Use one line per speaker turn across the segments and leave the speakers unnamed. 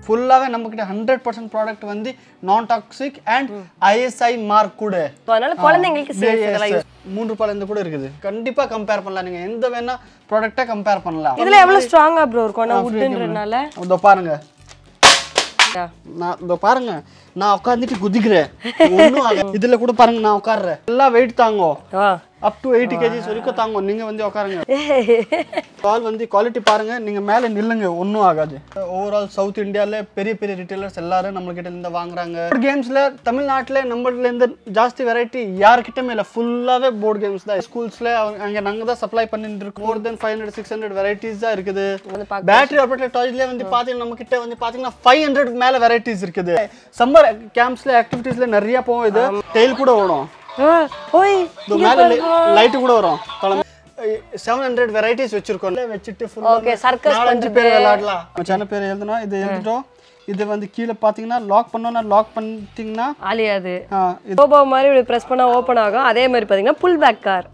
ஃபுல்லாவே நம்ம கிட்ட ஹண்ட்ரட் பர்சன்ட் ப்ராடக்ட் வந்து non toxic and ISI mark கூட
So, அதனால குழந்தைங்களுக்கு சேஃப் இதெல்லாம்
Yes, மூன்று பால் இருந்து கூட இருக்குது கண்டிப்பா கம்பேர் பண்ணலாம் நீங்க எந்த வேணா ப்ராடக்ட்டை கம்பேர் பண்ணலாம்
இதுல எவ்வளவு ஸ்ட்ராங்கா ப்ரோ இருக்கும் நான் உட்டுன்றனால
இதோ பாருங்க நான் இதோ பாருங்க நான் உட்காந்துட்டு குதிக்கிறேன் ஒண்ணும் ஆகாது. இதுல கூட பாருங்க நான் உட்கார்றேன் எல்லாம் வெயிட் தாங்கும்
ஆ
அப் டு எயிட்டி கேஜிஸ் வரைக்கும் தாங்கும் நீங்க வந்து உட்காருங்க பால் வந்து குவாலிட்டி பாருங்க நீங்க மேல நில்லுங்க ஒன்றும் ஆகாது ஓவரால் சவுத் இந்தியால பெரிய பெரிய ரிட்டெயிலர்ஸ் எல்லாரும் நம்ம கிட்ட இருந்து வாங்குறாங்க கேம்ஸ்ல தமிழ்நாட்டுல நம்மள இருந்து ஜாஸ்தி வெரைட்டி யாருக்கிட்டமே இல்லை ஃபுல்லாவே போர்டு கேம்ஸ் தான் ஸ்கூல்ஸ்ல அங்க நாங்க தான் சப்ளை பண்ணிட்டு இருக்கோம் more than five hundred six hundred varieties தான் இருக்குது பேட்டரி ஆப்ரேட்டட் டாய்ஸ்ல வந்து பாத்தீங்கன்னா நம்ம கிட்ட வந்து பாத்தீங்கன்னா ஃபைவ் ஹண்ட்ரட் மேல வெரைட்டிஸ் இருக்குது சம்மர் கேம்ப்ஸ்ல ஆக்டிவிட்டீஸ்ல நிறைய போகும் இது டெய்ல் கூட ஓடும்
ஆ, ஓய்
இது மேல லைட் கூட வரும் செவன் ஹண்ட்ரட் வெரைட்டிஸ் வச்சிருக்கோம் வச்சுட்டு
Okay, circus
நாலஞ்சு பேர் விளையாடலாம் சேனல் பேர் எழுதணும் இது எழுதிட்டோம் இது வந்து கீழே பார்த்தீங்கன்னா லாக் பண்ணோம்னா லாக் பண்ணிட்டீங்கன்னா
ஆலியாது
ஆ, இது
ரோபோ மாதிரி இப்படி ப்ரெஸ் பண்ணா ஓப்பன் ஆகும் அதே மாதிரி பாத்தீங்கன்னா pull back car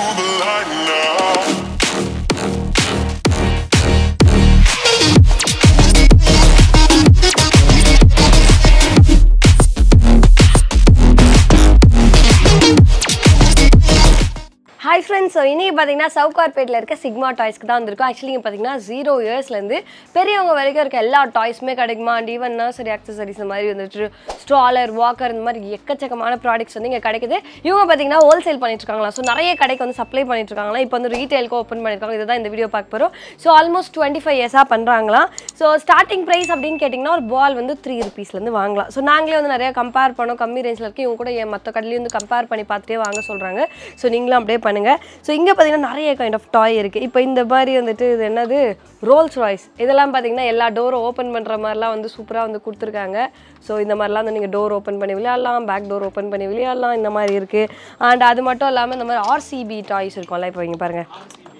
hi friends so இன்னைக்கு பார்த்தீங்கன்னா சவுகார்பேட்டில் இருக்க சிக்மா டாய்ஸ்க்கு தான் வந்திருக்கும் ஆக்சுவலி இங்கே பார்த்தீங்கன்னா ஜீரோ இயர்ஸ்லேருந்து பெரியவங்க வரைக்கும் இருக்க எல்லா டாய்ஸுமே கிடைக்குமா அண்ட் ஈவன் நர்சரி ஆக்சசரிஸ் இந்த மாதிரி வந்துட்டு ஸ்ட்ராலர் வாக்கர் இந்த மாதிரி எக்கச்சக்கமான ப்ராடக்ட்ஸ் வந்து இங்கே கிடைக்குது இவங்க பார்த்தீங்கன்னா ஹோல்சேல் பண்ணிட்டு இருக்காங்களா ஸோ நிறைய கடைக்கு வந்து சப்ளை பண்ணிட்டு இருக்காங்களா இப்போ வந்து ரீட்டைலுக்கு ஓப்பன் பண்ணியிருக்காங்க இதுதான் இந்த வீடியோ பார்க்க போகிறோம் ஸோ ஆல்மோஸ்ட் டுவெண்ட்டி ஃபைவ் இயர்ஸாக பண்ணுறாங்களாம் ஸோ ஸ்டார்டிங் ப்ரைஸ் அப்படின்னு கேட்டிங்கன்னா ஒரு பால் வந்து த்ரீ ருபீஸ்லேருந்து வாங்கலாம் ஸோ நாங்களே வந்து நிறைய கம்பேர் பண்ணோம் கம்மி ரேஞ்சில் இருக்கு இவங்க கூட என் மற்ற கடையிலேயும் வந்து கம்பேர் பண்ணி பார்த்துட்டே வாங்க சொல்கிறாங்க ஸோ நீங்களும் அப்படியே பண்ணுங்க ஸோ இங்கே பார்த்தீங்கன்னா நிறைய கைண்ட் ஆஃப் டாய் இருக்குது இப்போ இந்த மாதிரி வந்துட்டு இது என்னது ரோல்ஸ் ராய்ஸ் இதெல்லாம் பார்த்தீங்கன்னா எல்லா டோரும் ஓப்பன் பண்ணுற மாதிரிலாம் வந்து சூப்பராக வந்து கொடுத்துருக்காங்க ஸோ இந்த மாதிரிலாம் வந்து நீங்கள் டோர் ஓப்பன் பண்ணி விளையாடலாம் பேக் டோர் ஓப்பன் பண்ணி விளையாடலாம் இந்த மாதிரி இருக்குது அண்ட் அது மட்டும் இல்லாமல் இந்த மாதிரி ஆர்சிபி டாய்ஸ் இருக்கும்ல இப்போ இங்கே பாருங்கள்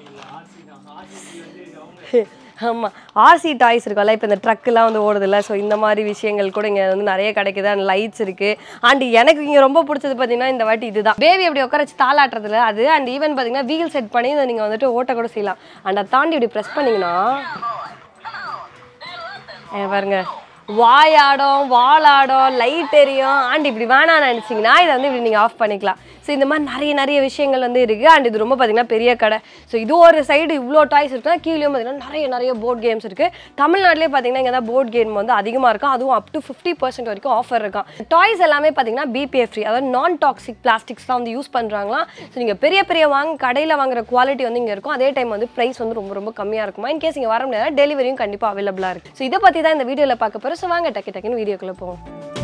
ஆமாம் ஆர்சி டாய்ஸ் இருக்கும்ல இப்போ இந்த ட்ரக்குலாம் வந்து ஓடுதுல்ல ஸோ இந்த மாதிரி விஷயங்கள் கூட இங்கே வந்து நிறைய கிடைக்குது அண்ட் லைட்ஸ் இருக்குது அண்ட் எனக்கு இங்கே ரொம்ப பிடிச்சது பார்த்தீங்கன்னா இந்த வாட்டி இதுதான் பேபி அப்படி உட்கார வச்சு தாளாட்டுறதுல அது அண்ட் ஈவன் பார்த்தீங்கன்னா வீல் செட் பண்ணி இதை நீங்கள் வந்துட்டு ஓட்ட கூட செய்யலாம் அண்ட் அதை தாண்டி இப்படி ப்ரெஸ் பண்ணிங்கன்னா ஏ, பாருங்க வாயாடும் வாலாடும் லைட் எரியும் அண்ட் இப்படி வேணாம்னு நினச்சிங்கன்னா இதை வந்து இப்படி நீங்கள் ஆஃப் பண்ணிக்கலாம் ஸோ இந்த மாதிரி நிறைய நிறைய விஷயங்கள் வந்து இருக்குது அண்ட் இது ரொம்ப பார்த்தீங்கன்னா பெரிய கடை ஸோ இது ஒரு சைடு இவ்வளோ டாய்ஸ் இருக்குன்னா கீழேயும் பார்த்தீங்கன்னா நிறைய நிறைய போர்ட் கேம்ஸ் இருக்குது தமிழ்நாட்டிலே பார்த்தீங்கன்னா இங்கே தான் போர்ட் கேம் வந்து அதிகமாக இருக்கும் அதுவும் அப் டு ஃபிஃப்டி பர்சன்ட் வரைக்கும் ஆஃபர் இருக்கும் டாய்ஸ் எல்லாமே பார்த்தீங்கன்னா பிபிஎஃப் ஃப்ரீ அதாவது நான் டாக்ஸிக் பிளாஸ்டிக்ஸ் தான் வந்து யூஸ் பண்ணுறாங்களாம் ஸோ நீங்கள் பெரிய பெரிய வாங்க கடையில் வாங்குற குவாலிட்டி வந்து இங்கே இருக்கும் அதே டைம் வந்து ப்ரைஸ் வந்து ரொம்ப ரொம்ப கம்மியாக இருக்குமா இன் கேஸ் இங்கே வர முடியாது டெலிவரியும் கண்டிப்பாக அவைலபிளாக இருக்குது ஸோ இதை பற்றி தான் இந்த வீடியோவில் பார்க்க போகிறோம் ஸோ வாங்க டக்கு டக்குன்னு வீடியோக்குள்ளே போவோம்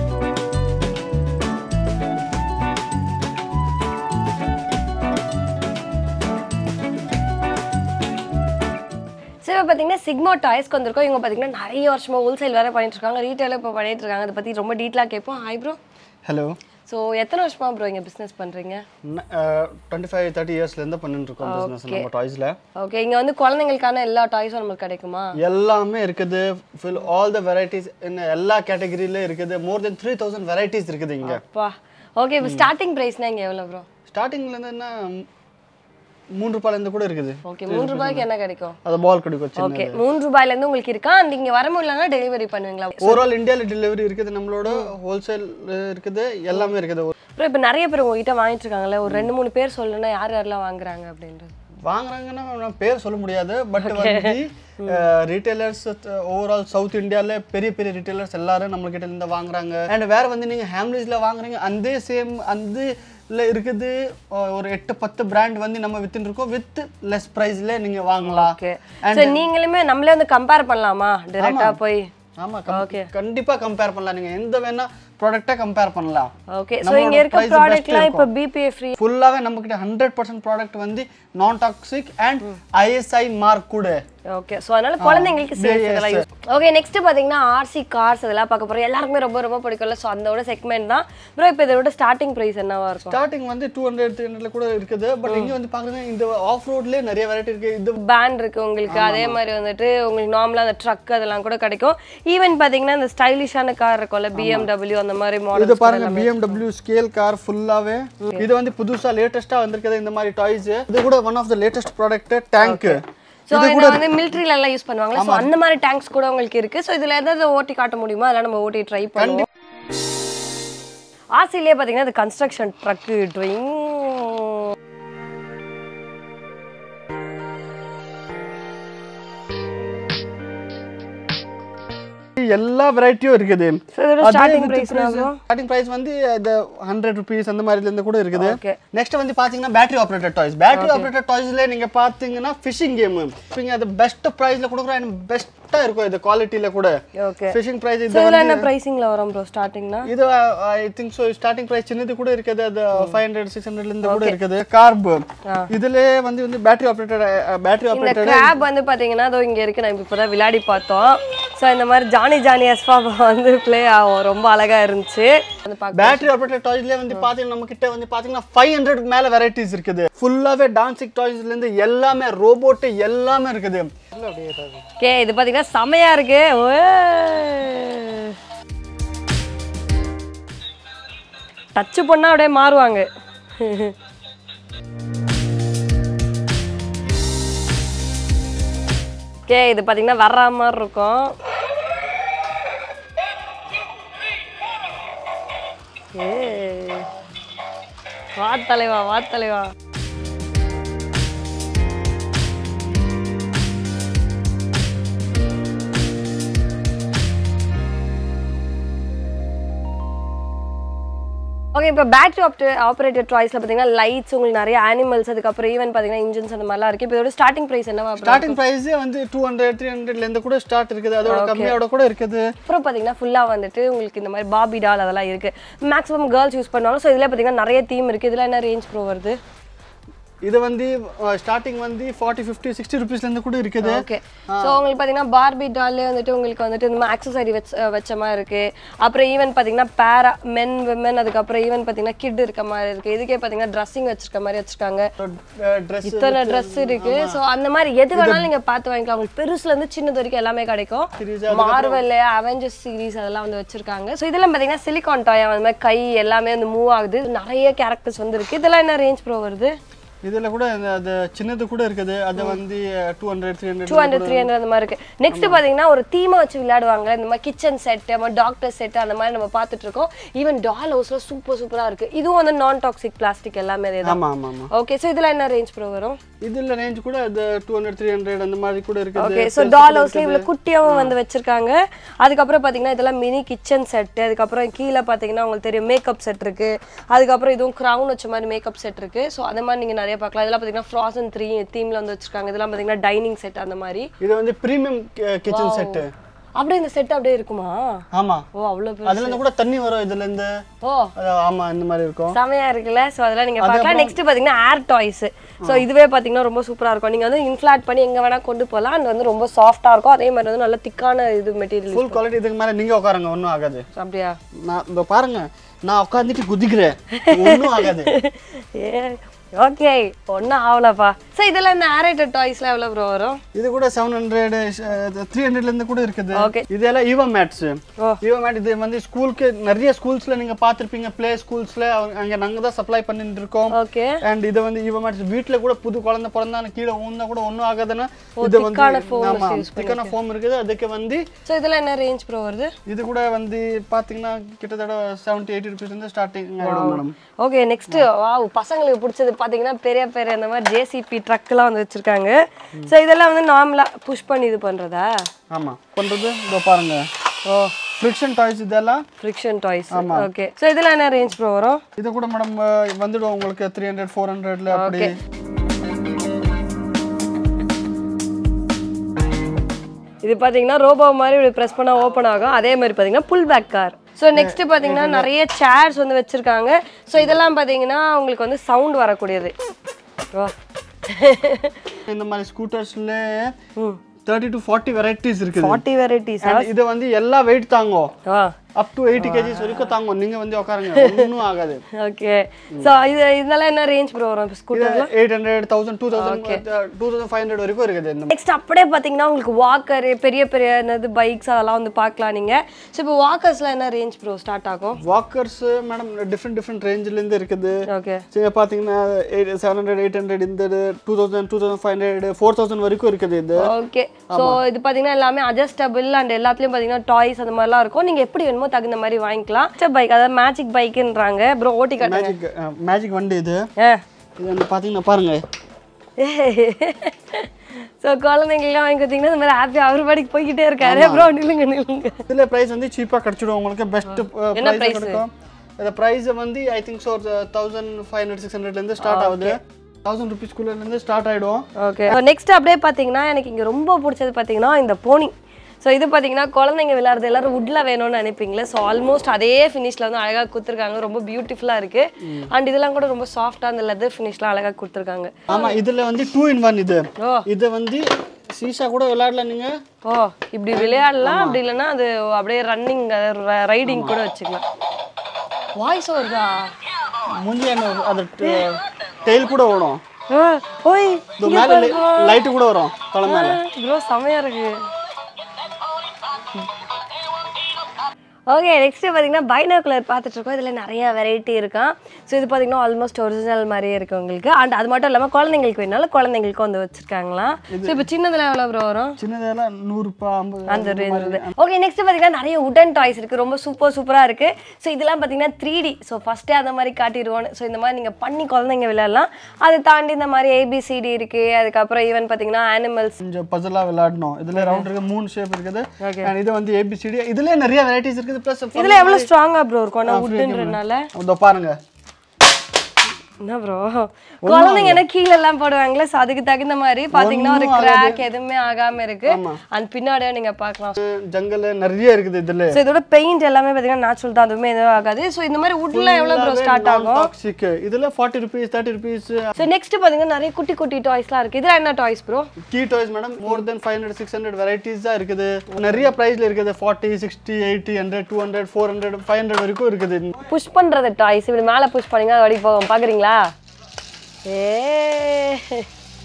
ஸோ இப்போ பார்த்தீங்கன்னா சிக்மா டாய்ஸ்க்கு வந்திருக்கோம் இவங்க பார்த்தீங்கன்னா நிறைய வருஷமா ஹோல்சேல் வேறு பண்ணிட்டு இருக்காங்க ரீட்டைலும் இப்போ பண்ணிட்டு இருக்காங்க அதை பற்றி ரொம்ப டீட்டெயிலாக கேட்போம் ஹாய் ப்ரோ
ஹலோ
ஸோ எத்தனை வருஷமா ப்ரோ இங்கே பிஸ்னஸ் பண்ணுறீங்க
டுவெண்ட்டி ஃபைவ் தேர்ட்டி இயர்ஸ்லேருந்து பண்ணிட்டு இருக்கோம் பிஸ்னஸ் நம்ம டாய்ஸில்
ஓகே இங்கே வந்து குழந்தைங்களுக்கான எல்லா டாய்ஸும் நமக்கு கிடைக்குமா
எல்லாமே இருக்குது ஃபில் ஆல் த வெரைட்டிஸ் எல்லா கேட்டகரியில இருக்குது more than three thousand varieties இருக்குது இங்கே
அப்பா ஓகே இப்போ ஸ்டார்டிங் ப்ரைஸ்னா இங்கே எவ்வளோ ப்ரோ
ஸ்டார்டிங்லேருந்து என்ன மூன்று ரூபாயிலேருந்து கூட இருக்குது
ஓகே மூணு ரூபாய்க்கு என்ன கிடைக்கும்
அது பால் கிடைக்கும் சின்ன
ஓகே மூணு ரூபாயிலேருந்து உங்களுக்கு இருக்கா அண்ட் இங்கே வர முடியலன்னா டெலிவரி பண்ணுவீங்களா
ஓவரால் இந்தியாவில் டெலிவரி இருக்குது நம்மளோட ஹோல்சேல் இருக்குது எல்லாமே இருக்குது
அப்புறம் இப்போ நிறைய பேர் உங்ககிட்ட வாங்கிட்டு இருக்காங்கல்ல ஒரு ரெண்டு மூணு பேர் சொல்லணும்னா யார் யாரெல்லாம் வாங்குறாங்க அப்படின்றது
வாங்குறாங்கன்னா நான் பேர் சொல்ல முடியாது பட் வந்து ரீட்டைலர்ஸ் ஓவரால் சவுத் இந்தியாவில் பெரிய பெரிய ரீட்டைலர்ஸ் எல்லாரும் நம்மக்கிட்ட இருந்து வாங்குறாங்க அண்ட் வேற வந்து நீங்கள் ஹேம்லிஸில் வாங்குறீங்க அந்த சேம் அந்த ல இருக்குது அஹ், ஒரு எட்டு பத்து பிராண்ட் வந்து நம்ம வித்துட்டு இருக்கோம் வித் லெஸ் ப்ரைஸ்ல நீங்க வாங்கலாம்
ஓகே ஸோ நீங்களுமே நம்மளே வந்து கம்பேர் பண்ணலாமா டைரெக்டாக போய்
ஆமா கம்- கண்டிப்பா கம்பேர் பண்ணலாம் நீங்க எந்த வேணா ப்ராடக்ட்டை கம்பேர் பண்ணலாம்
ஓகே ஸோ
நம்மளோட
இங்கே இருக்க
price best
ப்ராடக்ட்லாம் இப்போ
இருக்கும்.
பிபிஏ ஃப்ரீ
ஃபுல்லாவே நம்ம கிட்ட ஹண்ட்ரட் பர்சன்ட் ப்ராடக்ட் வந்து non toxic and ISI mark கூட
ஓகே ஸோ அதனால குழந்தைங்களுக்கு சேஃப்
yes,
இதெல்லாம் யூஸ் ஓகே நெக்ஸ்ட் பார்த்தீங்கன்னா ஆர்சி கார்ஸ் இதெல்லாம் பார்க்க போகிறோம் எல்லாருக்குமே ரொம்ப ரொம்ப பிடிக்கும்ல ஸோ அதோட செக்மெண்ட் தான் ப்ரோ இப்போ இதோட ஸ்டார்டிங் ப்ரைஸ் என்னவா இருக்கும்
ஸ்டார்டிங் வந்து டூ ஹண்ட்ரட் த்ரீ ஹண்ட்ரட்ல கூட இருக்குது பட் இங்க வந்து பாக்குறீங்க இந்த ஆஃப் ரோட்லயே நிறைய வெரைட்டி இருக்கு இது
பேண்ட் இருக்கு உங்களுக்கு அதே மாதிரி வந்துட்டு உங்களுக்கு நார்மலாக அந்த ட்ரக் அதெல்லாம் கூட கிடைக்கும் ஈவன் பார்த்தீங்கன்னா இந்த ஸ்டைலிஷான கார் இருக்கும்ல பிஎம்டபிள்யூ அந்த மாதிரி
இது
மாடல்
பாருங்க BMW ஸ்கேல் கார் ஃபுல்லாவே இது வந்து புதுசா லேட்டஸ்டா வந்திருக்குது இந்த மாதிரி டாய்ஸ் இது கூட one of the latest product tank
so இதை வந்து மிலிட்ரில எல்லாம் யூஸ் பண்ணுவாங்களா ஸோ அந்த மாதிரி டேங்க்ஸ் கூட உங்களுக்கு இருக்கு ஸோ இதுல எதாவது ஓட்டி காட்ட முடியுமா அதெல்லாம் நம்ம ஓட்டி ட்ரை பண்ணுவோம் ஆசையிலே பார்த்தீங்கன்னா இது கன்ஸ்ட்ரக்ஷன் ட்ரக்கு ட்ரிங்
எல்லா வெரைட்டியும் இருக்குது
ஸோ இதோட ஸ்டார்டிங் ப்ரைஸ்
ஸ்டார்டிங் பிரைஸ் வந்து இந்த ஹண்ட்ரட் ருபீஸ் அந்த மாதிரில இருந்து கூட இருக்குது
ஓகே
நெக்ஸ்ட் வந்து பாத்தீங்கன்னா battery operated toys battery operated டாய்ஸ்ல நீங்க பாத்தீங்கன்னா ஃபிஷிங் கேம் நீங்க அது பெஸ்ட் பிரைஸ்ல கொடுக்குறோம் பெஸ்ட்டா இருக்கும் இது குவாலிட்டியில கூட
ஓகே
ஃபிஷிங் பிரைஸ்
ஸோ
இது
இதில் என்ன ப்ரைஸிங்கில் வரும் ப்ரோ ஸ்டார்டிங்னா
இது I think so starting price சின்னது கூட இருக்குது அது ஃபைவ் ஹண்ட்ரட் சிக்ஸ் ஹண்ட்ரட்ல இருந்து கூட இருக்குது கார்ப் இதுல வந்து வந்து பேட்டரி ஆப்ரேட்டட் பேட்டரி
இந்த
ஆப்ரேட்டட்
கிராப் வந்து பாத்தீங்கன்னா அதோ இங்க இருக்கு நம்ம இப்போ தான் விளையாடி பார்த்தோம் ஸோ இந்த மாதிரி ஜானி ஜானி எஸ்பா வந்து ப்ளே ஆகும் ரொம்ப அழகா இருந்துச்சு வந்து பார்க்க
பேட்டரி ஆப்ரேட்டட் டாய்ஸ்ல வந்து பாத்தீங்கன்னா நம்ம கிட்ட வந்து பாத்தீங்கன்னா ஃபைவ் ஹண்ட்ரட் மேல வெரைட்டிஸ் இருக்குது ஃபுல்லாவே டான்சிங் டாய்ஸ்ல இருந்து எல்லாமே ரோபோட் எல்லாமே இருக்குது
ஓகே இது பாத்தீங்கன்னா செமையா இருக்கு டச் பண்ணா அப்படியே மாறுவாங்க ஓகே இது பாத்தீங்கன்னா வர்ற மாதிரி இருக்கும் ஏய். வா தலைவா வா தலைவா ஓகே இப்போ பேட்டரி ஆப்டே ஆப்ரேட்டட் டாய்ஸில் பார்த்தீங்கன்னா லைட்ஸ் உங்களுக்கு நிறைய அனிமல்ஸ் அதுக்கப்புறம் ஈவன் பார்த்தீங்கன்னா இன்ஜின்ஸ் அந்த மாதிரிலாம் இருக்குது இப்போ இதோட ஸ்டார்டிங் ப்ரைஸ் என்னவா அப்புறம்
ஸ்டார்டிங் பிரைஸே வந்து டூ ஹண்ட்ரட் த்ரீ ஹண்ட்ரட்ல இருந்து கூட ஸ்டார்ட் இருக்குது அதோட கம்மியோட கூட இருக்குது
அப்புறம் பார்த்தீங்கன்னா ஃபுல்லாக வந்துட்டு உங்களுக்கு இந்த மாதிரி பாபி டால் அதெல்லாம் இருக்குது மேக்ஸிமம் கேர்ள்ஸ் யூஸ் பண்ணுவாங்க ஸோ இதில் பார்த்தீங்கன்னா நிறைய தீம் இருக்குது இதில் என்ன ரேஞ்ச் ப்ரோ வருது
இது வந்து ஸ்டார்டிங் வந்து ஃபார்ட்டி ஃபிஃப்டி சிக்ஸ்டி ருபீஸ்ல இருந்து கூட இருக்குது
ஓகே ஸோ உங்களுக்கு பார்த்தீங்கன்னா பார்பி டால்லே வந்துட்டு உங்களுக்கு வந்துட்டு இந்த மாதிரி அக்சசரி வச்ச வச்ச மாதிரி இருக்கு அப்புறம் ஈவன் பார்த்தீங்கன்னா பேரா மென் விமன் அதுக்கப்புறம் ஈவன் பார்த்தீங்கன்னா கிட் இருக்க மாதிரி இருக்கு இதுக்கே பார்த்தீங்கன்னா ட்ரெஸ்ஸிங் வச்சிருக்க மாதிரி வச்சிருக்காங்க
ட்ரெஸ்
இத்தனை ட்ரெஸ் இருக்கு ஸோ அந்த மாதிரி எது வேணாலும் நீங்க பார்த்து வாங்கிக்கலாம் உங்களுக்கு பெருசுல இருந்து சின்னது வரைக்கும் எல்லாமே கிடைக்கும்
Series,
மார்வல் அவெஞ்சர்ஸ் சீரிஸ் அதெல்லாம் வந்து வச்சிருக்காங்க ஸோ இதெல்லாம் பார்த்தீங்கன்னா சிலிகான் டாய் அந்த மாதிரி கை எல்லாமே வந்து மூவ் ஆகுது நிறைய கேரக்டர்ஸ் வந்து இருக்கு இதெல்லாம் என்ன ரேஞ்ச் ப்ரோ வருது
இதுல கூட இந்த அது சின்னது கூட இருக்குது அது வந்து two hundred three
two
hundred
hundred three hundred அந்த மாதிரி இருக்கு நெக்ஸ்ட் பாத்தீங்கன்னா ஒரு தீமை வச்சு விளையாடுவாங்க இந்த மாதிரி கிச்சன் செட் டாக்டர் செட் அந்த மாதிரி நம்ம பார்த்துட்டு இருக்கோம் ஈவன் டால் ஹவுஸ்ல சூப்பர் சூப்பரா இருக்கு இதுவும் வந்து நான் டாக்ஸிக் பிளாஸ்டிக் எல்லாமே தான்
ஆமா ஆமா ஆமா
ஓகே ஸோ இதெல்லாம் என்ன ரேஞ்ச் ப்ரோ வரும்
இதுல ரேஞ்ச் கூட அது டூ ஹண்ட்ரட் த்ரீ ஹண்ட்ரட் அந்த மாதிரி கூட இருக்குது
ஓகே ஸோ டால் ஹவுஸ்ல இவ்வளோ குட்டியாவும் வந்து வச்சிருக்காங்க அதுக்கப்புறம் பார்த்தீங்கன்னா இதெல்லாம் மினி கிச்சன் செட் அதுக்கப்புறம் கீழே பார்த்தீங்கன்னா உங்களுக்கு தெரியும் மேக்கப் செட் இருக்கு அதுக்கப்புறம் இதுவும் க்ரௌன் வச்ச மாதிரி மேக்கப் செட் இருக்கு ஸோ அந்த மாதிரி நீங்க நிறைய பார்க்கலாம் இதெல்லாம் பார்த்தீங்கன்னா ஃப்ராசன் த்ரீ தீம்ல வந்து வச்சிருக்காங்க இதெல்லாம் பார்த்தீங்கன்னா டைனிங் செட் அந்த மாதிரி
இது வந்து பிரீமியம் கிச்சன் செட்டு
அப்படியே இந்த செட் அப்படியே இருக்குமா
ஆமா
ஓ அவ்வளோ பெரிய
அதுல இருந்து கூட தண்ணி வரும் இதுல இருந்து
ஓ
அது ஆமா இந்த மாதிரி இருக்கும்
செமையா இருக்குல்ல ஸோ அதெல்லாம் நீங்க பார்க்கலாம் நெக்ஸ்ட் பாத்தீங்கன்னா ஏர் டாய்ஸ் ஸோ இதுவே பாத்தீங்கன்னா ரொம்ப சூப்பரா இருக்கும் நீங்க வந்து இன்ஃபிளாட் பண்ணி எங்க வேணா கொண்டு போகலாம் அண்ட் வந்து ரொம்ப சாஃப்டா இருக்கும் அதே மாதிரி வந்து நல்ல திக்கான இது மெட்டீரியல்
ஃபுல் குவாலிட்டி இதுக்கு மேல நீங்க உட்காருங்க ஒன்றும் ஆகாது
அப்படியா
நான் இந்த பாருங்க நான் உட்காந்துட்டு குதிக்கிறேன் ஒன்றும் ஆகாது
ஏ ஓகே ஒன்றும் ஆகலப்பா ஸோ இதெல்லாம் இந்த ஏரேட்டட் டாய்ஸ்லாம் எவ்வளோ ப்ரோ வரும்
இது கூட செவன் ஹண்ட்ரட் த்ரீ ஹண்ட்ரட்ல இருந்து கூட இருக்குது
Okay.
இதெல்லாம் ஈவோ மேட்ஸ்
ஓ.
ஈவோ மேட் இது வந்து ஸ்கூலுக்கு நிறைய ஸ்கூல்ஸ்ல நீங்க பார்த்திருப்பீங்க ப்ளே ஸ்கூல்ஸ்ல அங்க நாங்க தான் சப்ளை பண்ணிட்டு இருக்கோம்
ஓகே
அண்ட் இது வந்து ஈவோ மேட்ஸ் வீட்ல கூட புது குழந்தை பிறந்தா கீழே ஊந்தா கூட ஒன்றும் ஆகாதுன்னா இது வந்து
thick-ஆன foam
ஆமா
use
திக்கான ஃபோம் இருக்குது அதுக்கு வந்து
ஸோ இதெல்லாம் என்ன ரேஞ்ச் ப்ரோ வருது
இது கூட வந்து பாத்தீங்கன்னா கிட்டத்தட்ட செவன்ட்டி எயிட்டி ருபீஸ் இருந்து ஸ்டார்டிங் ஆயிடும் மேடம்
ஓகே நெக்ஸ்ட் வாவ் பசங்களுக்கு பிடிச்சது பார்த்தீங்கன்னா பெரிய பெரிய இந்த மாதிரி ஜேசிபி ட்ரக்லாம் வந்து வச்சிருக்காங்க ஸோ இதெல்லாம் வந்து நார்மலாக புஷ் பண்ணி இது பண்ணுறதா
ஆமா பண்றது இதோ பாருங்க
ஓ
ஃப்ரிக்ஷன் டாய்ஸ் இதெல்லாம்
ஃப்ரிக்ஷன் டாய்ஸ் ஓகே ஸோ இதெல்லாம் என்ன ரேஞ்ச் ப்ரோ வரும்
இது கூட மேடம் வந்துடும் உங்களுக்கு த்ரீ ஹண்ட்ரட் ஃபோர் ஹண்ட்ரட்ல அப்படி
இது பார்த்தீங்கன்னா ரோபோ மாதிரி இப்படி ப்ரெஸ் பண்ணால் ஓப்பன் ஆகும் அதே மாதிரி பார்த்தீங்கன்னா pull back car so next பார்த்தீங்கன்னா நிறைய சேர்ஸ் வந்து வச்சுருக்காங்க ஸோ இதெல்லாம் பார்த்தீங்கன்னா உங்களுக்கு வந்து சவுண்ட் வரக்கூடியது ஓ
இந்த மாதிரி ஸ்கூட்டர்ஸ்ல தேர்ட்டி டு ஃபார்ட்டி வெரைட்டிஸ் இருக்குது
ஃபார்ட்டி வெரைட்டிஸ்
And இது வந்து எல்லா வெயிட் தாங்கும்
ஆ
அப் டு எயிட்டி கேஜிஸ் வரைக்கும் தாங்கும் நீங்க வந்து உட்காருங்க ஒன்றும் ஆகாது
ஓகே ஸோ இது இதெல்லாம் என்ன ரேஞ்ச் ப்ரோ வரும் scooter
eight hundred thousand two thousand two thousand five hundred வரைக்கும் இருக்குது இந்த
நெக்ஸ்ட் அப்படியே பார்த்தீங்கன்னா உங்களுக்கு வாக்கர் பெரிய பெரிய என்னது பைக்ஸ் அதெல்லாம் வந்து பார்க்கலாம் நீங்கள் ஸோ இப்போ வாக்கர்ஸ்லாம் என்ன ரேஞ்ச் ப்ரோ ஸ்டார்ட் ஆகும்
வாக்கர்ஸ் மேடம் டிஃப்ரெண்ட் டிஃப்ரெண்ட் ரேஞ்சிலேருந்து இருக்குது
ஓகே
சரி பார்த்தீங்கன்னா eight seven hundred eight hundred இந்த two thousand two thousand five hundred four thousand வரைக்கும் இருக்குது இது
ஓகே ஸோ இது பார்த்தீங்கன்னா எல்லாமே அட்ஜஸ்டபிள் அண்ட் எல்லாத்துலேயும் பார்த்தீங்கன்னா டாய்ஸ் அந்த மாதிரிலாம் இருக்கும் நீங்கள் எப்படி வேணுமோ தகுந்த மாதிரி வாங்கிக்கலாம் பைக் அதாவது மேஜிக் பைக்குன்றாங்க ப்ரோ ஓட்டி காட்டுங்க
மேஜிக் மேஜிக் வண்டி இது
ஆ
இது வந்து பார்த்தீங்கன்னா பாருங்க
ஸோ குழந்தைங்களாம் வாங்கி கொடுத்தீங்கன்னா இந்த மாதிரி ஹாப்பி அவர் பாடிக்கு போய்கிட்டே இருக்காரு ப்ரோ நில்லுங்க நில்லுங்க
இதில் ப்ரைஸ் வந்து சீப்பாக கிடச்சிடும் உங்களுக்கு பெஸ்ட்
என்ன
ப்ரைஸ்
price?
கிடைக்கும் இந்த ப்ரைஸ் வந்து I think so thousand five hundred six ஹண்ட்ரட்லேருந்து ஸ்டார்ட் ஆகுது தௌசண்ட் ருபீஸ்குள்ளேருந்து ஸ்டார்ட் ஆகிடும்
ஓகே நெக்ஸ்ட் அப்படியே பார்த்தீங்கன்னா எனக்கு இங்கே ரொம்ப பிடிச்சது பார்த்தீங்கன்னா இந்த போனி ஸோ இது பார்த்தீங்கன்னா குழந்தைங்க விளையாடுறது எல்லாரும் வுட்ல வேணும்னு நினைப்பீங்களே ஸோ ஆல்மோஸ்ட் அதே ஃபினிஷில் வந்து அழகாக கொடுத்துருக்காங்க ரொம்ப பியூட்டிஃபுல்லாக இருக்குது அண்ட் இதெல்லாம் கூட ரொம்ப சாஃப்டாக அந்த லெதர் ஃபினிஷ்லாம் அழகாக கொடுத்துருக்காங்க
ஆமாம் இதில் வந்து டூ இன் ஒன் இது
ஓ
இது வந்து சீசா கூட விளையாடலாம் நீங்கள்
ஓ இப்படி விளையாடலாம் அப்படி இல்லைன்னா அது அப்படியே ரன்னிங் ரைடிங் கூட வச்சுக்கலாம் வாய்ஸ் வருதா
முந்தி என்ன அது டெய்ல் கூட ஓடும்
ஆ, ஓய்
இது மேலே லைட்டு கூட வரும் தொலை மேலே
ப்ரோ செமையா இருக்கு ஓகே நெக்ஸ்ட் பார்த்தீங்கன்னா பைனாகுலர் பார்த்துட்டு இருக்கோம் இதில் நிறைய வெரைட்டி இருக்கான் ஸோ இது பார்த்தீங்கன்னா ஆல்மோஸ்ட் ஒரிஜினல் மாதிரியே இருக்கு உங்களுக்கு அண்ட் அது மட்டும் இல்லாமல் குழந்தைங்களுக்கு வேணாலும் குழந்தைங்களுக்கும் வந்து வச்சிருக்காங்களாம் ஸோ இப்போ சின்னதுல எவ்வளோ ப்ரோ வரும்
சின்னதெல்லாம் நூறுப்பா ஐம்பது
அந்த ரேஞ்சில் ஓகே நெக்ஸ்ட் பார்த்தீங்கன்னா நிறைய உடன் டாய்ஸ் இருக்குது ரொம்ப சூப்பர் சூப்பராக இருக்குது ஸோ இதெல்லாம் பார்த்தீங்கன்னா த்ரீ டி ஸோ ஃபஸ்ட்டே அந்த மாதிரி காட்டிடுவோம் ஸோ இந்த மாதிரி நீங்கள் பண்ணி குழந்தைங்க விளையாடலாம் அதை தாண்டி இந்த மாதிரி ஏபிசிடி இருக்குது அதுக்கப்புறம் ஈவன் பார்த்தீங்கன்னா அனிமல்ஸ்
கொஞ்சம் பஜலாக விளையாடணும் இதில் ரவுண்ட் இருக்கு மூணு ஷேப் இருக்குது
Okay.
And இது வந்து ஏபிசிடி இதுல நிறைய வெரைட்டிஸ் இருக்குது ப்ளஸ்
இதில் எவ்வளோ ஸ்ட்ராங்காக ப்ரோ இருக்கும் நான் உட்டுன்றதுனால
இதோ பாருங்க
என்ன ப்ரோ குழந்தைங்க என்ன கீழே எல்லாம் போடுவாங்களே ஸோ அதுக்கு தகுந்த மாதிரி பார்த்தீங்கன்னா ஒரு கிராக் எதுவுமே ஆகாம இருக்கு அண்ட் பின்னாடியே நீங்க பார்க்கலாம்
ஜங்கல் நிறைய இருக்குது இதுல
ஸோ இதோட பெயிண்ட் எல்லாமே பார்த்தீங்கன்னா நேச்சுரல் தான் அதுவுமே எதுவும் ஆகாது ஸோ இந்த மாதிரி வுட்ல எவ்வளோ ப்ரோ ஸ்டார்ட் ஆகும்
டாக்ஸிக் இதுல forty rupees thirty rupees
so next பார்த்தீங்கன்னா நிறைய குட்டி குட்டி டாய்ஸ்லாம் இருக்கு இதெல்லாம் என்ன டாய்ஸ் ப்ரோ
கீ toys madam more than five hundred six hundred varieties தான் இருக்குது நிறைய ப்ரைஸ்ல இருக்குது forty sixty eighty hundred two hundred four hundred five hundred வரைக்கும் இருக்குது
புஷ் பண்றது டாய்ஸ் இப்படி மேலே புஷ் பண்ணீங்க அது வரைக்கும் போகும் பார்க்குறீங்களா ஏ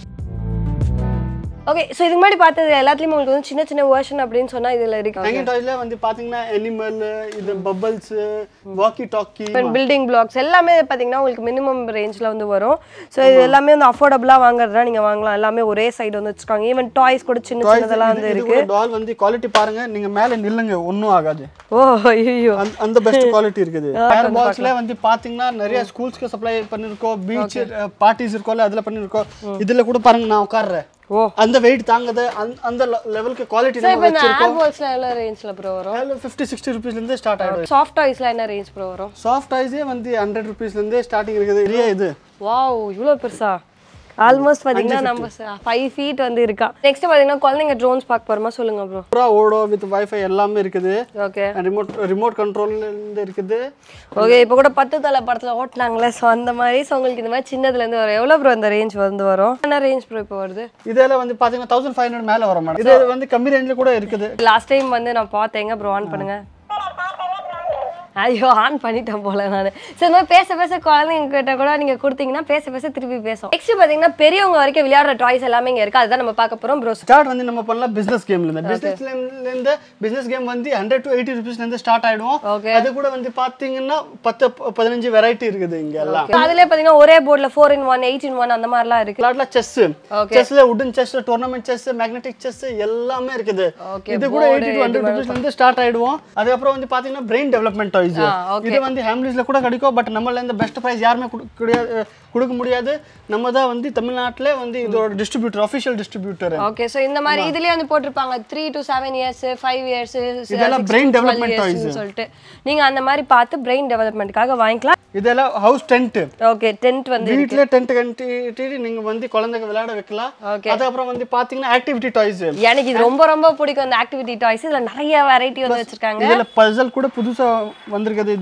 ஓகே ஸோ இதுக்கு முன்னாடி பார்த்தது எல்லாத்துலேயும் உங்களுக்கு வந்து சின்ன சின்ன வேர்ஷன் அப்படின்னு சொன்னா இதுல இருக்கு
ஹேங்கிங் டாய்ஸ்ல வந்து பாத்தீங்கன்னா அனிமல் இது bubbles walkie talkie
building blocks எல்லாமே பார்த்தீங்கன்னா உங்களுக்கு மினிமம் ரேஞ்சில் வந்து வரும் ஸோ இது எல்லாமே வந்து அஃபோர்டபுளாக வாங்குறதுனா நீங்கள் வாங்கலாம் எல்லாமே ஒரே சைடு வந்து வச்சுருக்காங்க ஈவன் டாய்ஸ் கூட சின்ன சின்னதெல்லாம் வந்து
இது கூட டால் வந்து குவாலிட்டி பாருங்க நீங்க மேல நில்லுங்க ஒன்றும் ஆகாது
ஓ ஐயோ
அந்த- அந்த பெஸ்ட் குவாலிட்டி இருக்குது ஃபயர் பால்ஸ்ல வந்து பாத்தீங்கன்னா நிறைய ஸ்கூல்ஸ்க்கு சப்ளை பண்ணிருக்கோம் பீச் பார்ட்டிஸ் இருக்கோம்ல அதுல பண்ணிருக்கோம் இதுல கூட பாருங்க நான் உட்கார்றேன்
ஓ
அந்த வெயிட் தாங்குது அந்த- அந்த லெவலுக்கு குவாலிட்டி
ஸோ இப்போ இந்த ஏர் பால்ஸ்லாம் எவ்வளோ ரேஞ்சில் ப்ரோ வரும்
ஃபிஃப்டி சிக்ஸ்டி ருபீஸ்லேருந்து ஸ்டார்ட் ஆகிடும்
சாஃப்ட் டாய்ஸ்லாம் என்ன ரேஞ்ச் ப்ரோ வரும்
சாஃப்ட் டாய்ஸே வந்து ஹண்ட்ரட் ருபீஸ்லேருந்தே ஸ்டார்டிங் இருக்குது நிறைய இது
வாவ் இவ்வளோ பெருசா ஆல்மோஸ்ட் பார்த்தீங்கன்னா நம்ம ஃபைவ் ஃபீட் வந்து இருக்கா நெக்ஸ்ட் பார்த்தீங்கன்னா குழந்தைங்க ட்ரோன்ஸ் பார்க்க போகிறோமா சொல்லுங்க ப்ரோ
பூரா ஓடோ வித் வைஃபை எல்லாமே இருக்குது
ஓகே
ரிமோட் ரிமோட் கண்ட்ரோல்லேருந்து இருக்குது
ஓகே இப்போ கூட பத்து தலை படத்தில் ஓட்டினாங்களே ஸோ அந்த மாதிரி ஸோ உங்களுக்கு இந்த மாதிரி சின்னதுலேருந்து வரும் எவ்வளோ ப்ரோ இந்த ரேஞ்ச் வந்து வரும் என்ன ரேஞ்ச் ப்ரோ இப்போ வருது
இதெல்லாம் வந்து பார்த்தீங்கன்னா தௌசண்ட் ஃபைவ் ஹண்ட்ரட் மேலே வரும் மேடம் இது வந்து கம்மி ரேஞ்சில் கூட இருக்குது
லாஸ்ட் டைம் வந்து நான் பார்த்தேன் எங்க ப்ரோ ஆன் பண்ணுங்க ஐயோ ஆன் பண்ணிட்டேன் போல நான் சரி இந்த மாதிரி பேச பேச குழந்தைங்க கிட்ட கூட நீங்க கொடுத்தீங்கன்னா பேச பேச திருப்பி பேசும் நெக்ஸ்ட் பாத்தீங்கன்னா பெரியவங்க வரைக்கும் விளையாடுற டாய்ஸ் எல்லாமே இங்க இருக்கு அதுதான் நம்ம பார்க்க போறோம் ப்ரோ
ஸ்டார்ட் வந்து நம்ம பண்ணலாம் பிஸ்னஸ் கேம்லேருந்து பிஸ்னஸ்லேருந்து பிஸ்னஸ் கேம் வந்து ஹண்ட்ரட் டு எயிட்டி ருபீஸ்லேருந்து ஸ்டார்ட் ஆகிடும்
Okay.
அது கூட வந்து பார்த்தீங்கன்னா பத்து ப- பதினஞ்சு வெரைட்டி இருக்குது இங்கே எல்லாம்
அதுலயே பாத்தீங்கன்னா ஒரே போர்ட்ல four in one eight in one அந்த மாதிரிலாம் இருக்கு
விளையாடலாம் செஸ் செஸ்ல உடன் chess tournament chess magnetic chess எல்லாமே இருக்குது
Okay,
இது கூட எயிட்டி டு ஹண்ட்ரட் ருபீஸ்ல இருந்து ஸ்டார்ட் ஆயிடுவோம் அதுக்கப்புறம் வந்து பாத்தீங்கன்னா பிரெயின் டெவலப்மெண்ட் டாய்ஸ்
okay.
இது வந்து ஹேம்லிஸ்ல கூட கிடைக்கும் பட் நம்மள இந்த பெஸ்ட் ப்ரைஸ் யாருமே குடு- கிடையாது கொடுக்க முடியாது நம்ம தான் வந்து தமிழ்நாட்டிலே வந்து இதோட distributor official distributor
okay so இந்த மாதிரி இதுலயே வந்து போட்டிருப்பாங்க three to seven years five years
இதெல்லாம் brain development toys.
சொல்லிட்டு நீங்க அந்த மாதிரி பார்த்து பிரெயின் டெவலப்மெண்ட்காக வாங்கிக்கலாம்
இதெல்லாம் ஹவுஸ் டென்ட்
ஓகே டென்ட் வந்து
வீட்ல டென்ட் கட்டிட்டு நீங்க வந்து குழந்தைங்க விளையாட வைக்கலாம்
Okay.
அதுக்கப்புறம் வந்து பாத்தீங்கன்னா ஆக்டிவிட்டி டாய்ஸ்
எனக்கு இது ரொம்ப ரொம்ப பிடிக்கும் இந்த ஆக்டிவிட்டி டாய்ஸ் இதுல நிறைய வெரைட்டி வந்து வச்சிருக்காங்க
இதுல பசல் கூட புதுசா வந்திருக்குது இது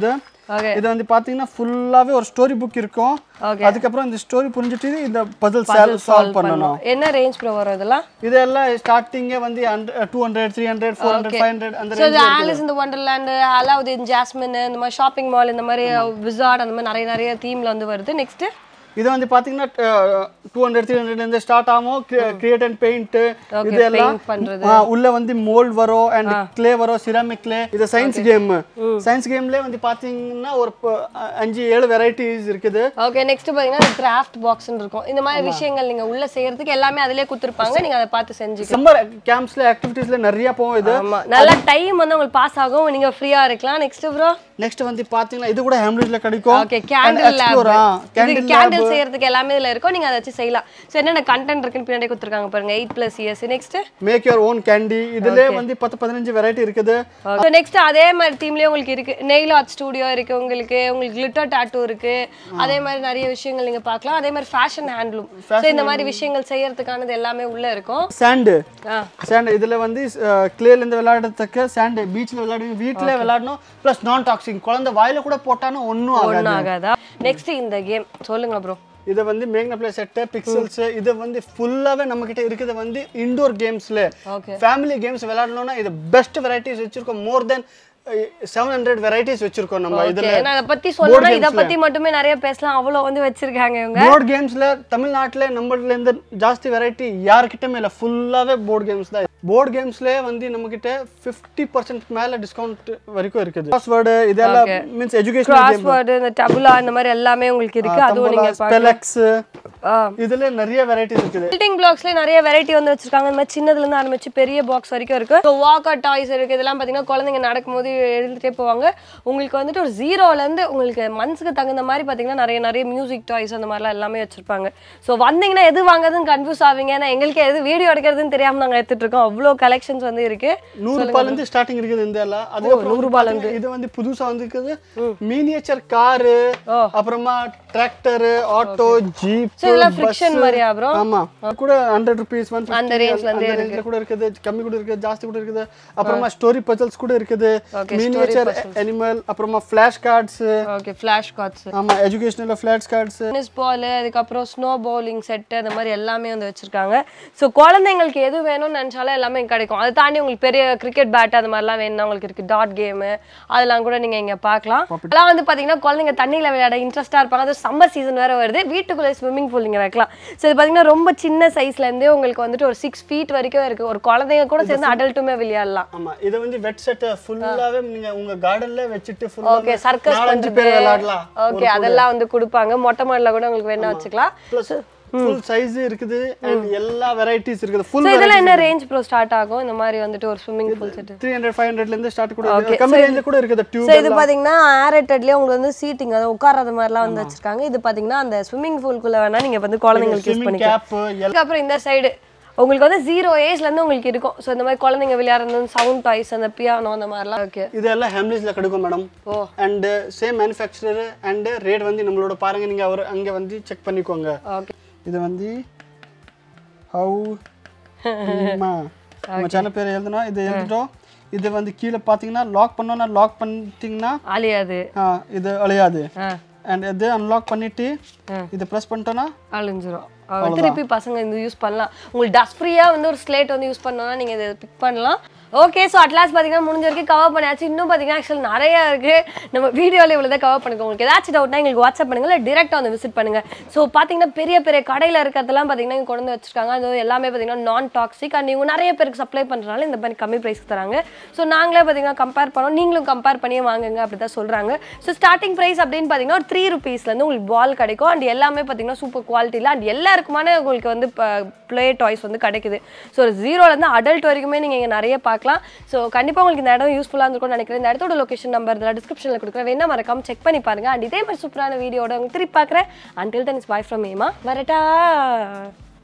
Okay.
இது வந்து பாத்தீங்கன்னா ஃபுல்லாவே ஒரு ஸ்டோரி புக் இருக்கும்
Okay.
அதுக்கப்புறம் இந்த ஸ்டோரி புரிஞ்சுட்டு இந்த பசில்
Puzzle
சால்வ் பண்ணணும்
என்ன ரேஞ்ச் ப்ரோ வரும் இதெல்லாம்
இதெல்லாம் ஸ்டார்டிங்கே வந்து two hundred three hundred four hundred five hundred அந்த
ஸோ இது ஆலிஸ் இந்த ஒண்டர்லேண்ட் அலாவுதீன் ஜாஸ்மின் இந்த மாதிரி ஷாப்பிங் மால் இந்த மாதிரி விசார்ட் அந்த மாதிரி நிறைய நிறைய தீம்ல வந்து வருது நெக்ஸ்ட்
இது வந்து பாத்தீங்கன்னா டூ ஹண்ட்ரட் த்ரீ ஹண்ட்ரட்லேருந்து ஸ்டார்ட் ஆகும் கிரியேட் அண்ட் பெயிண்ட் இது எல்லாம்
paint பண்றது.
ஆ, உள்ள வந்து மோல்ட் வரும் அண்ட் கிளே வரும் சிராமிக் கிளே இது சயின்ஸ் கேம் சயின்ஸ் கேம்ல வந்து பாத்தீங்கன்னா ஒரு ப- அஞ்சு ஏழு வெரைட்டிஸ் இருக்குது
ஓகே நெக்ஸ்ட் பாத்தீங்கன்னா கிராஃப்ட் பாக்ஸ்னு இருக்கும் இந்த மாதிரி விஷயங்கள் நீங்க உள்ள செய்யறதுக்கு எல்லாமே அதிலே கொடுத்துருப்பாங்க நீங்க அதை பார்த்து செஞ்சுக்கலாம்
சம்மர் கேம்ப்ஸ்ல ஆக்டிவிட்டீஸ்ல நிறைய போகும் இது
ஆமா நல்லா டைம் வந்து உங்களுக்கு பாஸ் ஆகும் நீங்க ஃப்ரீயா இருக்கலாம் நெக்ஸ்ட் ப்ரோ
நெக்ஸ்ட் வந்து பாத்தீங்கன்னா இது கூட ஹேம்ரிட்ல கிடைக்கும்
ஓகே கேண்டில்
Explore, ஆ,
லேப்
candle
கேண்டில் செய்யறதுக்கு எல்லாமே இதுல இருக்கும் நீங்க அதை வச்சு செய்யலாம் ஸோ என்னென்ன கண்டென்ட் இருக்குன்னு பின்னாடி கொடுத்துருக்காங்க பாருங்க eight plus years next
make your own candy இதுல வந்து பத்து பதினஞ்சு வெரைட்டி இருக்குது
ஸோ நெக்ஸ்ட் அதே மாதிரி தீம்லயே உங்களுக்கு இருக்கு நெயில் ஆர்ட் ஸ்டுடியோ இருக்கு உங்களுக்கு உங்களுக்கு கிளிட்டர் டாட்டூ இருக்கு அதே மாதிரி நிறைய விஷயங்கள் நீங்க பார்க்கலாம் அதே மாதிரி ஃபேஷன் ஹேண்ட்லூம் ஸோ இந்த மாதிரி விஷயங்கள் செய்யறதுக்கானது எல்லாமே உள்ள இருக்கும்
சாண்டு
ஆ
சாண்ட் இதுல வந்து கிளேல இருந்து விளையாடுறதுக்கு சாண்ட் பீச்ல விளையாடுங்க வீட்ல விளையாடணும் ப்ளஸ் நான் டாக்ஸிங் குழந்தை வாயில கூட போட்டாலும் ஒன்றும் ஆகாது
ஒன்றும் ஆகாதா நெக்ஸ்ட் இந்த கேம் சொல்லுங்க ப்ரோ
இது வந்து மேக்னா பிளே செட்டு பிக்சல்ஸ் இது வந்து ஃபுல்லாவே நம்ம கிட்ட இருக்குது வந்து இண்டோர் கேம்ஸ்ல
ஓகே
ஃபேமிலி கேம்ஸ் விளையாடணும்னா இது பெஸ்ட் வெரைட்டிஸ் வச்சிருக்கோம் more than seven hundred varieties வச்சிருக்கோம் நம்ம இதுல
நான் அதை பத்தி சொல்லணும்னா இதை பத்தி மட்டுமே நிறைய பேசலாம் அவ்வளோ வந்து வச்சிருக்காங்க இவங்க
போர்ட் கேம்ஸ்ல தமிழ்நாட்டுல நம்மள இருந்து ஜாஸ்தி வெரைட்டி யாருக்கிட்டமே இல்ல ஃபுல்லாவே போர்ட் கேம்ஸ் தான் போர்ட் கேம்ஸ்ல வந்து நம்ம கிட்ட ஃபிஃப்டி பர்சன்ட் மேல டிஸ்கவுண்ட் வரைக்கும் இருக்குது பாஸ்வேர்டு இதெல்லாம் மீன்ஸ் எஜுகேஷனல் கேம்
கிராஸ்வேர்டு இந்த டபுலா இந்த மாதிரி எல்லாமே உங்களுக்கு இருக்கு அதுவும் நீங்க
ஸ்பெலக்ஸ்
ஆ
இதுல நிறைய வெரைட்டிஸ் இருக்குது
பில்டிங் பிளாக்ஸ்ல நிறைய வெரைட்டி வந்து வச்சிருக்காங்க இந்த மாதிரி சின்னதுல இருந்து ஆரம்பிச்சு பெரிய பாக்ஸ் வரைக்கும் இருக்கு ஸோ வாக்கர் டாய்ஸ் இருக்கு இதெல்லாம் பாத்தீங்கன்னா குழந்தைங்க நடக்கும்போது எழுந்துட்டே போவாங்க உங்களுக்கு வந்துட்டு ஒரு ஜீரோல இருந்து உங்களுக்கு மனசுக்கு தகுந்த மாதிரி பாத்தீங்கன்னா நிறைய நிறைய மியூசிக் டாய்ஸ் அந்த மாதிரிலாம் எல்லாமே வச்சிருப்பாங்க ஸோ வந்தீங்கன்னா எது வாங்குறதுன்னு கன்ஃபியூஸ் ஆவீங்க ஏன்னா எங்களுக்கு எது வீடியோ எடுக்கிறதுன்னு தெரியாம நாங்க எடுத்துட்டு இருக்கோம் அவ்வளோ கலெக்ஷன்ஸ் வந்து இருக்கு
நூறு ரூபாயில இருந்து ஸ்டார்டிங் இருக்குது இந்த எல்லாம் அதுக்கப்புறம்
நூறு ரூபாயில
பாத்தீங்கன்னா இது வந்து புதுசா வந்திருக்குது மினியேச்சர் காரு அப்புறமா டிராக்டர் ஆட்டோ ஜீப்
ஸோ இதெல்லாம் ஃப்ரிக்ஷன் மாதிரியா ப்ரோ
ஆமா கூட ஹண்ட்ரட் ருபீஸ் ஒன்
அந்த range ல இருந்தே
ரேஞ்சில் கூட இருக்குது கம்மி கூட இருக்குது ஜாஸ்தி கூட இருக்குது அப்புறமா ஸ்டோரி பஜல்ஸ் கூட இருக்குது மினியேச்சர் அனிமல் அப்புறமா flash cards
okay flash cards
ஆமா educational flash cards
tennis ball அதுக்கப்புறம் ஸ்னோ பவுலிங் செட்டு அந்த மாதிரி எல்லாமே வந்து வச்சிருக்காங்க ஸோ குழந்தைங்களுக்கு எது வேணும்னு நினச்சாலும் எல்லாமே இங்க கிடைக்கும் அதை தாண்டி உங்களுக்கு பெரிய கிரிக்கெட் பேட் அந்த மாதிரிலாம் வேணும்னா உங்களுக்கு இருக்கு டாட் கேமு அதெல்லாம் கூட நீங்க இங்க பார்க்கலாம் அதெல்லாம் வந்து பாத்தீங்கன்னா குழந்தைங்க தண்ணியில விளையாட இன்ட்ரெஸ்டா இருப்பாங்க அது சம்மர் சீசன் வேற வருது வீட்டுக்குள்ளே ஸ்விம்மிங் பூல் நீங்க வைக்கலாம் ஸோ இது பாத்தீங்கன்னா ரொம்ப சின்ன சைஸ்ல இருந்தே உங்களுக்கு வந்துட்டு ஒரு சிக்ஸ் ஃபீட் வரைக்கும் இருக்கு ஒரு குழந்தைங்க கூட சேர்ந்து அடல்ட்டுமே விளையாடலாம்
ஆமா இது வந்து வெட் செட் ஃபுல்லாவே நீங்க உங்க கார்டன்ல வச்சுட்டு
ஓகே
ஃபுல்லா
சர்க்கஸ்
நாலஞ்சு பேர் விளையாடலாம்
ஓகே அதெல்லாம் வந்து கொடுப்பாங்க மொட்டை மாடல கூட உங்களுக்கு வேணா வச்சுக்கலாம்
ப்ளஸ் ஃபுல் சைஸ் இருக்குது அண்ட் எல்லா வெரைட்டிஸ் இருக்குது ஃபுல்
ஸோ இதெல்லாம் என்ன ரேஞ்ச் ப்ரோ ஸ்டார்ட் ஆகும் இந்த மாதிரி வந்துட்டு ஒரு swimming pool set
three hundred five ஹண்ட்ரட்ல இருந்து ஸ்டார்ட் கூட இருக்குது கம்மி ரேஞ்சில் கூட இருக்குது டியூப்
ஸோ இது பார்த்தீங்கன்னா ஏரேட்டட்லேயே உங்களுக்கு வந்து சீட்டிங் அதாவது உட்காராத மாதிரிலாம் வந்து வச்சிருக்காங்க இது பார்த்தீங்கன்னா அந்த ஸ்விம்மிங் பூல்குள்ள வேணா நீங்க வந்து குழந்தைங்களுக்கு யூஸ்
ஸ்விம்மிங்
பண்ணிக்கலாம்
கேப்
அதுக்கப்புறம் இந்த சைடு உங்களுக்கு வந்து ஜீரோ ஏஜ்லேருந்து உங்களுக்கு இருக்கும் ஸோ இந்த மாதிரி குழந்தைங்க விளையாடுறது சவுண்ட் டாய்ஸ் அந்த பியானோ அந்த மாதிரிலாம் ஓகே
இதெல்லாம் ஹேம்லிஸ்ல கிடைக்கும் மேடம்
ஓ
and same manufacturer and rate வந்து நம்மளோட பாருங்க நீங்க அவர் அங்க வந்து செக் பண்ணிக்கோங்க
ஓகே
இது வந்து ஹவு நம்ம சேனல் பேர் எழுதணும் இது எழுதிட்டோம் இது வந்து கீழே பார்த்தீங்கன்னா லாக் பண்ணோன்னா லாக் பண்ணிட்டீங்கன்னா
அழியாது
ஆ, இது அழியாது
ஆ
அண்ட் இது அன்லாக் பண்ணிட்டு இது ப்ரெஸ் பண்ணிட்டோன்னா
அழிஞ்சிரும் அவ்வளவு. திருப்பி பசங்க இது யூஸ் பண்ணலாம் உங்களுக்கு டஸ்ட் ஃப்ரீயாக வந்து ஒரு ஸ்லேட் வந்து யூஸ் பண்ணோம்னா நீங்கள் இதை பிக் பண்ணலாம் ஓகே ஸோ அட்லாஸ் பார்த்தீங்கன்னா முடிஞ்ச வரைக்கும் கவர் பண்ணியாச்சு இன்னும் பார்த்தீங்கன்னா ஆக்சுவல் நிறைய இருக்குது நம்ம வீடியோவில் இவ்வளோ தான் கவர் பண்ணிக்கோ உங்களுக்கு ஏதாச்சும் டவுட்னா எங்களுக்கு வாட்ஸ்அப் பண்ணுங்க இல்லை டேரெக்டாக வந்து விசிட் பண்ணுங்க ஸோ பார்த்தீங்கன்னா பெரிய பெரிய கடையில் இருக்கிறதெல்லாம் பார்த்தீங்கன்னா இங்கே கொண்டு வந்து வச்சிருக்காங்க அது எல்லாமே பார்த்தீங்கன்னா நான் டாக்ஸிக் அண்ட் இவங்க நிறைய பேருக்கு சப்ளை பண்ணுறதுனால இந்த மாதிரி கம்மி ப்ரைஸ்க்கு தராங்க ஸோ நாங்களே பார்த்தீங்கன்னா கம்பேர் பண்ணோம் நீங்களும் கம்பேர் பண்ணியே வாங்குங்க அப்படி தான் சொல்கிறாங்க ஸோ ஸ்டார்டிங் ப்ரைஸ் அப்படின்னு பார்த்தீங்கன்னா ஒரு த்ரீ ருபீஸ்லேருந்து உங்களுக்கு பால் கிடைக்கும் அண்ட் எல்லாமே பார்த்தீங்கன்னா சூப்பர் குவாலிட்டியில் அண்ட் எல்லாருக்குமான உங்களுக்கு வந்து ப்ளே டாய்ஸ் வந்து கிடைக்குது ஸோ ஒரு ஜீரோலேருந்து அடல்ட் வரைக்குமே நீங்கள் இங்கே நிறைய பார்க்கலாம் ஸோ கண்டிப்பாக உங்களுக்கு இந்த இடம் யூஸ்ஃபுல்லாக இருந்திருக்கும்னு நினைக்கிறேன் இந்த இடத்தோட லொகேஷன் நம்பர் இதெல்லாம் டிஸ்கிரிப்ஷனில் கொடுக்குறேன் வேணா மறக்காம செக் பண்ணி பாருங்க அண்ட் இதே மாதிரி சூப்பரான வீடியோட உங்களுக்கு திருப்பி பார்க்குறேன் until then is bye from ஏமா வரட்டா